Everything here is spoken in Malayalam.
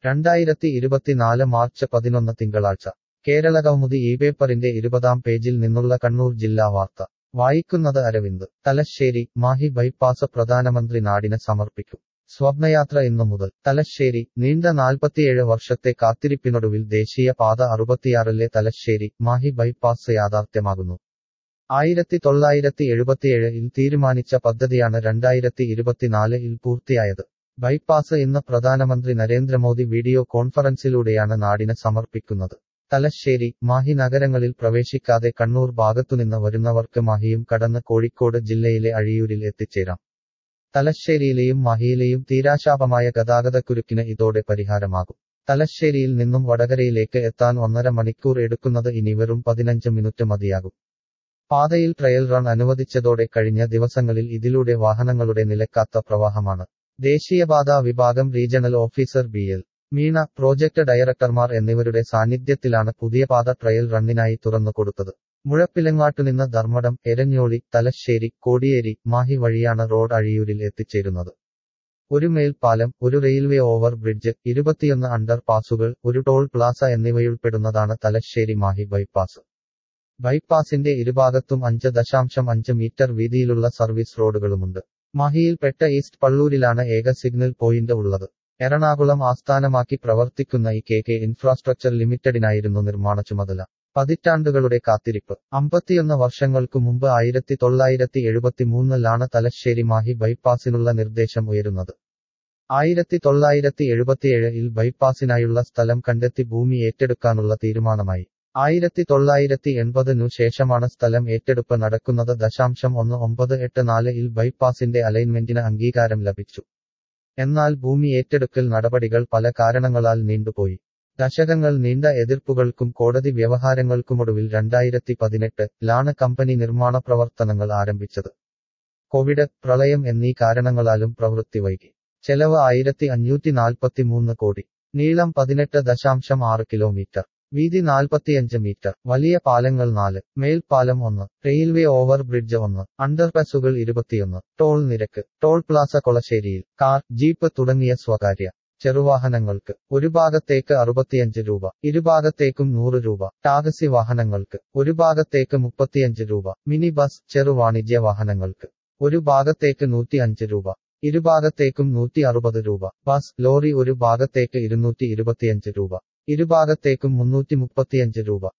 രണ്ടായിരത്തി ഇരുപത്തിനാല് മാർച്ച് പതിനൊന്ന് തിങ്കളാഴ്ച കേരള കൗമുദി ഈ പേപ്പറിന്റെ ഇരുപതാം പേജിൽ നിന്നുള്ള കണ്ണൂർ ജില്ലാ വാർത്ത വായിക്കുന്നത് അരവിന്ദ് തലശ്ശേരി മാഹി ബൈപ്പാസ് പ്രധാനമന്ത്രി നാടിന് സമർപ്പിക്കും സ്വപ്നയാത്ര ഇന്നു മുതൽ തലശ്ശേരി നീണ്ട നാൽപ്പത്തിയേഴ് വർഷത്തെ കാത്തിരിപ്പിനൊടുവിൽ ദേശീയ പാത അറുപത്തിയാറിലെ തലശ്ശേരി മാഹി ബൈപ്പാസ് യാഥാർത്ഥ്യമാകുന്നു ആയിരത്തി തൊള്ളായിരത്തി എഴുപത്തിയേഴിൽ തീരുമാനിച്ച പദ്ധതിയാണ് രണ്ടായിരത്തി ഇരുപത്തിനാലിൽ പൂർത്തിയായത് ബൈപ്പാസ് ഇന്ന് പ്രധാനമന്ത്രി നരേന്ദ്രമോദി വീഡിയോ കോൺഫറൻസിലൂടെയാണ് നാടിന് സമർപ്പിക്കുന്നത് തലശ്ശേരി മാഹി നഗരങ്ങളിൽ പ്രവേശിക്കാതെ കണ്ണൂർ ഭാഗത്തുനിന്ന് വരുന്നവർക്ക് മാഹിയും കടന്ന് കോഴിക്കോട് ജില്ലയിലെ അഴിയൂരിൽ എത്തിച്ചേരാം തലശ്ശേരിയിലെയും മാഹിയിലെയും തീരാശാപമായ ഗതാഗതക്കുരുക്കിന് ഇതോടെ പരിഹാരമാകും തലശ്ശേരിയിൽ നിന്നും വടകരയിലേക്ക് എത്താൻ ഒന്നര മണിക്കൂർ എടുക്കുന്നത് ഇനി വെറും പതിനഞ്ച് മിനിറ്റ് മതിയാകും പാതയിൽ ട്രയൽ റൺ അനുവദിച്ചതോടെ കഴിഞ്ഞ ദിവസങ്ങളിൽ ഇതിലൂടെ വാഹനങ്ങളുടെ നിലക്കാത്ത പ്രവാഹമാണ് ദേശീയപാത വിഭാഗം regional officer B L Meena project ഡയറക്ടർമാർ എന്നിവരുടെ സാന്നിധ്യത്തിലാണ് പുതിയ പാത ട്രയൽ റണ്ണിനായി തുറന്നുകൊടുത്തത് മുഴപ്പിലങ്ങാട്ടുനിന്ന് ധർമ്മടം എരഞ്ഞോളി തലശ്ശേരി കോടിയേരി മാഹി വഴിയാണ് റോഡ് അഴിയൂരിൽ എത്തിച്ചേരുന്നത് ഒരു മേൽപ്പാലം ഒരു റെയിൽവേ ഓവർ ബ്രിഡ്ജ് ഇരുപത്തിയൊന്ന് അണ്ടർ പാസുകൾ ഒരു ടോൾ പ്ലാസ എന്നിവയുൾപ്പെടുന്നതാണ് തലശ്ശേരി മാഹി ബൈപ്പാസ് ബൈപ്പാസിന്റെ ഇരുഭാഗത്തും അഞ്ച് ദശാംശം അഞ്ച് മീറ്റർ വീതിയിലുള്ള സർവീസ് റോഡുകളുമുണ്ട് മാഹിയിൽപ്പെട്ട ഈസ്റ്റ് പള്ളൂരിലാണ് ഏക സിഗ്നൽ പോയിന്റ് ഉള്ളത് എറണാകുളം ആസ്ഥാനമാക്കി പ്രവർത്തിക്കുന്ന ഈ കെ കെ ഇൻഫ്രാസ്ട്രക്ചർ ലിമിറ്റഡിനായിരുന്നു നിർമ്മാണ ചുമതല പതിറ്റാണ്ടുകളുടെ കാത്തിരിപ്പ് അമ്പത്തിയൊന്ന് വർഷങ്ങൾക്കു മുമ്പ് ആയിരത്തി തൊള്ളായിരത്തി എഴുപത്തിമൂന്നിലാണ് തലശ്ശേരി മാഹി ബൈപ്പാസിനുള്ള നിർദ്ദേശം ഉയരുന്നത് ആയിരത്തി തൊള്ളായിരത്തി എഴുപത്തിയേഴിൽ ബൈപ്പാസിനായുള്ള സ്ഥലം കണ്ടെത്തി ഭൂമി ഏറ്റെടുക്കാനുള്ള തീരുമാനമായി ആയിരത്തി തൊള്ളായിരത്തി എൺപതിനു ശേഷമാണ് സ്ഥലം ഏറ്റെടുപ്പ് നടക്കുന്നത് ദശാംശം ഒന്ന് ഒമ്പത് എട്ട് നാല് ഇൽ ബൈപ്പാസിന്റെ അലൈൻമെന്റിന് അംഗീകാരം ലഭിച്ചു എന്നാൽ ഭൂമി ഏറ്റെടുക്കൽ നടപടികൾ പല കാരണങ്ങളാൽ നീണ്ടുപോയി ദശകങ്ങൾ നീണ്ട എതിർപ്പുകൾക്കും കോടതി വ്യവഹാരങ്ങൾക്കുമൊടുവിൽ രണ്ടായിരത്തി പതിനെട്ട് ലാണ് കമ്പനി നിർമ്മാണ പ്രവർത്തനങ്ങൾ ആരംഭിച്ചത് കോവിഡ് പ്രളയം എന്നീ കാരണങ്ങളാലും പ്രവൃത്തി വൈകി ചെലവ് ആയിരത്തി അഞ്ഞൂറ്റി നാൽപ്പത്തിമൂന്ന് കോടി നീളം പതിനെട്ട് ദശാംശം ആറ് കിലോമീറ്റർ വീതി നാൽപ്പത്തിയഞ്ച് മീറ്റർ വലിയ പാലങ്ങൾ നാല് മേൽപ്പാലം ഒന്ന് റെയിൽവേ ഓവർ ബ്രിഡ്ജ് ഒന്ന് അണ്ടർപാസുകൾ ഇരുപത്തിയൊന്ന് ടോൾ നിരക്ക് ടോൾ പ്ലാസ കൊളശ്ശേരിയിൽ കാർ ജീപ്പ് തുടങ്ങിയ സ്വകാര്യ ചെറുവാഹനങ്ങൾക്ക് ഒരു ഭാഗത്തേക്ക് അറുപത്തിയഞ്ച് രൂപ ഇരുഭാഗത്തേക്കും നൂറ് രൂപ ടാക്സി വാഹനങ്ങൾക്ക് ഒരു ഭാഗത്തേക്ക് മുപ്പത്തിയഞ്ച് രൂപ മിനി ബസ് ചെറുവാണിജ്യ വാഹനങ്ങൾക്ക് ഒരു ഭാഗത്തേക്ക് നൂറ്റി അഞ്ച് രൂപ ഇരുഭാഗത്തേക്കും നൂറ്റി അറുപത് രൂപ ബസ് ലോറി ഒരു ഭാഗത്തേക്ക് ഇരുന്നൂറ്റി ഇരുപത്തിയഞ്ച് രൂപ ഇരുഭാഗത്തേക്കും മുന്നൂറ്റി മുപ്പത്തിയഞ്ച് രൂപ